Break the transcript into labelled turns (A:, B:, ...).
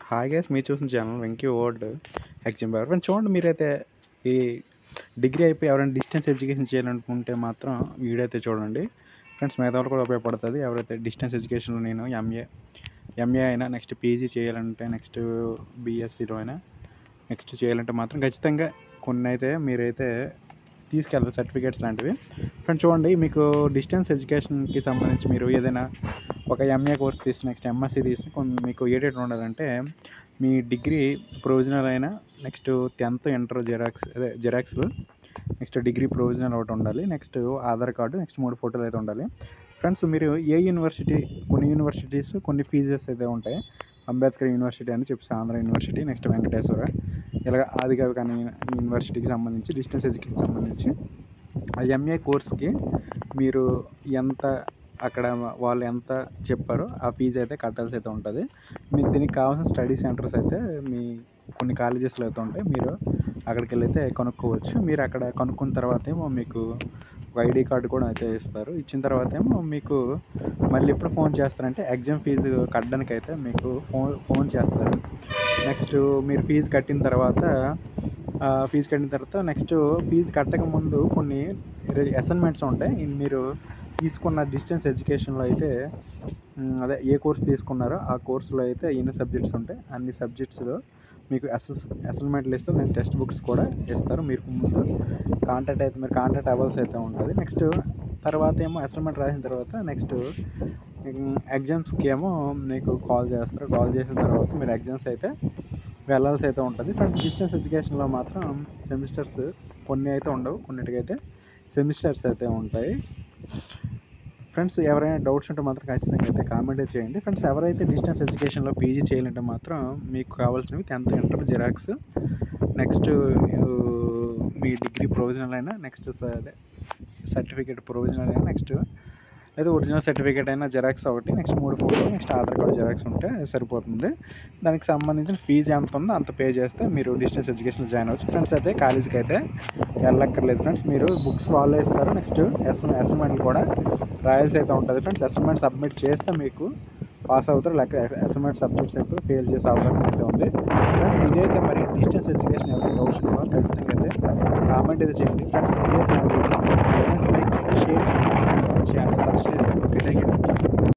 A: hi guys మీరు చూసిన channel Venky old exam paper friends చూడండి మీరైతే ఈ డిగ్రీ అయిపోయి ఎవరైనా డిస్టెన్స్ ఎడ్యుకేషన్ చేయాలనుకుంటే మాత్రం వీడియో అయితే చూడండి ఫ్రెండ్స్ మిగతా వాళ్ళు కూడా ఉపయోగపడుతుంది ఎవరైతే డిస్టెన్స్ ఎడ్యుకేషన్లో నేను ఎంఏ ఎంఏ అయినా నెక్స్ట్ పీజీ చేయాలంటే నెక్స్ట్ బీఎస్సీలో అయినా నెక్స్ట్ చేయాలంటే మాత్రం ఖచ్చితంగా కొన్ని అయితే మీరైతే తీసుకెళ్ళాలి సర్టిఫికేట్స్ లాంటివి ఫ్రెండ్స్ చూడండి మీకు డిస్టెన్స్ ఎడ్యుకేషన్కి సంబంధించి మీరు ఏదైనా ఒక ఎంఏ కోర్స్ తీసి నెక్స్ట్ ఎంఎస్సీ తీసి కొన్ని మీకు ఏడేటి ఉండాలంటే మీ డిగ్రీ ప్రొవిజనల్ అయినా నెక్స్ట్ టెన్త్ ఇంటర్ జెరాక్స్ అదే జెరాక్స్లు నెక్స్ట్ డిగ్రీ ప్రొవిజనల్ ఒకటి ఉండాలి నెక్స్ట్ ఆధార్ కార్డు నెక్స్ట్ మూడు ఫోటోలు అయితే ఉండాలి ఫ్రెండ్స్ మీరు ఏ యూనివర్సిటీ కొన్ని యూనివర్సిటీస్ కొన్ని ఫీజెస్ అయితే ఉంటాయి అంబేద్కర్ యూనివర్సిటీ అని చెప్పేసి ఆంధ్ర యూనివర్సిటీ నెక్స్ట్ వెంకటేశ్వర ఇలాగ ఆదికవి కానీ యూనివర్సిటీకి సంబంధించి డిస్టెన్స్ ఎడ్యుకేషన్ సంబంధించి ఆ ఎంఏ కోర్స్కి మీరు ఎంత అక్కడ వాళ్ళు ఎంత చెప్పారో ఆ ఫీజు అయితే కట్టాల్సి అయితే ఉంటుంది మీకు దీనికి కావాల్సిన స్టడీ సెంటర్స్ అయితే మీ కొన్ని కాలేజెస్లో అయితే ఉంటాయి మీరు అక్కడికి వెళ్ళి అయితే కొనుక్కోవచ్చు మీరు అక్కడ కొనుక్కున్న తర్వాత ఏమో మీకు ఒక ఐడి కార్డు కూడా అయితే ఇస్తారు ఇచ్చిన తర్వాత ఏమో మీకు మళ్ళీ ఎప్పుడు ఫోన్ చేస్తారంటే ఎగ్జామ్ ఫీజు కట్టడానికి అయితే మీకు ఫోన్ ఫోన్ చేస్తారు నెక్స్ట్ మీరు ఫీజు కట్టిన తర్వాత ఫీజు కట్టిన తర్వాత నెక్స్ట్ ఫీజు కట్టక ముందు కొన్ని అసైన్మెంట్స్ ఉంటాయి ఇన్ మీరు తీసుకున్న డిస్టెన్స్ ఎడ్యుకేషన్లో అయితే మ్, అదే ఏ కోర్స్ తీసుకున్నారో ఆ కోర్సులో అయితే ఎన్ని సబ్జెక్ట్స్ ఉంటాయి అన్ని సబ్జెక్ట్స్లో మీకు అసెస్ అసైన్మెంట్లు ఇస్తే దాని టెక్స్ట్ బుక్స్ కూడా ఇస్తారు మీరు ముందు కాంటాక్ట్ అయితే మీరు కాంటాక్ట్ అవ్వాల్సి అయితే ఉంటుంది నెక్స్ట్ తర్వాత ఏమో అసైన్మెంట్ రాసిన తర్వాత నెక్స్ట్ ఎగ్జామ్స్కి ఏమో మీకు కాల్ చేస్తారు కాల్ చేసిన తర్వాత మీరు ఎగ్జామ్స్ అయితే వెళ్ళాల్సి అయితే ఉంటుంది ఫ్రెండ్స్ డిస్టెన్స్ ఎడ్యుకేషన్లో మాత్రం సెమిస్టర్స్ కొన్ని అయితే ఉండవు కొన్నిటికైతే సెమిస్టర్స్ అయితే ఉంటాయి ఫ్రెండ్స్ ఎవరైనా డౌట్స్ ఉంటే మాత్రం ఖచ్చితంగా అయితే కామెంట్ చేయండి ఫ్రెండ్స్ ఎవరైతే డిస్టెన్స్ ఎడ్యుకేషన్లో పీజీ చేయాలంటే మాత్రం మీకు కావాల్సినవి టెన్త్ ఇంటర్ జిరాక్స్ నెక్స్ట్ మీ డిగ్రీ ప్రొవిజనల్ అయినా నెక్స్ట్ అదే సర్టిఫికేట్ ప్రొవిజనల్ అయినా నెక్స్ట్ లేదా ఒరిజినల్ సర్టిఫికేట్ అయినా జెరాక్స్ ఒకటి నెక్స్ట్ మూడు photo next Aadhaar card xerox ఉంటే సరిపోతుంది దానికి సంబంధించిన ఫీజు ఎంత ఉందో అంత పే చేస్తే మీరు డిస్టెన్స్ ఎడ్యుకేషన్ జాయిన్ అవ్వచ్చు ఫ్రెండ్స్ అయితే కాలేజీకి అయితే వెళ్ళక్కర్లేదు ఫ్రెండ్స్ మీరు బుక్స్ వాళ్ళే ఇస్తారు నెక్స్ట్ ఎస్ అసైన్మెంట్లు కూడా రాయాల్సి అయితే ఉంటుంది ఫ్రెండ్స్ అసైన్మెంట్ సబ్మిట్ చేస్తే మీకు పాస్ అవుతారు లేక అసైన్మెంట్ సబ్జెక్ట్స్ అయితే ఫెయిల్ చేసే అవకాశం అయితే ఉంది ఫ్రెండ్స్ ఇదైతే మరి డిస్టెన్స్ ఎడ్యుకేషన్ ఎవరైనా డౌట్స్ ఉన్న వాళ్ళు ఖచ్చితంగా అయితే కామెంట్ అయితే చేయండి ఫ్రెండ్స్ ఇదైతే నా వీడియో లైక్ చేయండి షేర్ చేయండి ఛానల్ సబ్స్క్రైబ్ చేసుకోండి ఓకే థ్యాంక్ యూ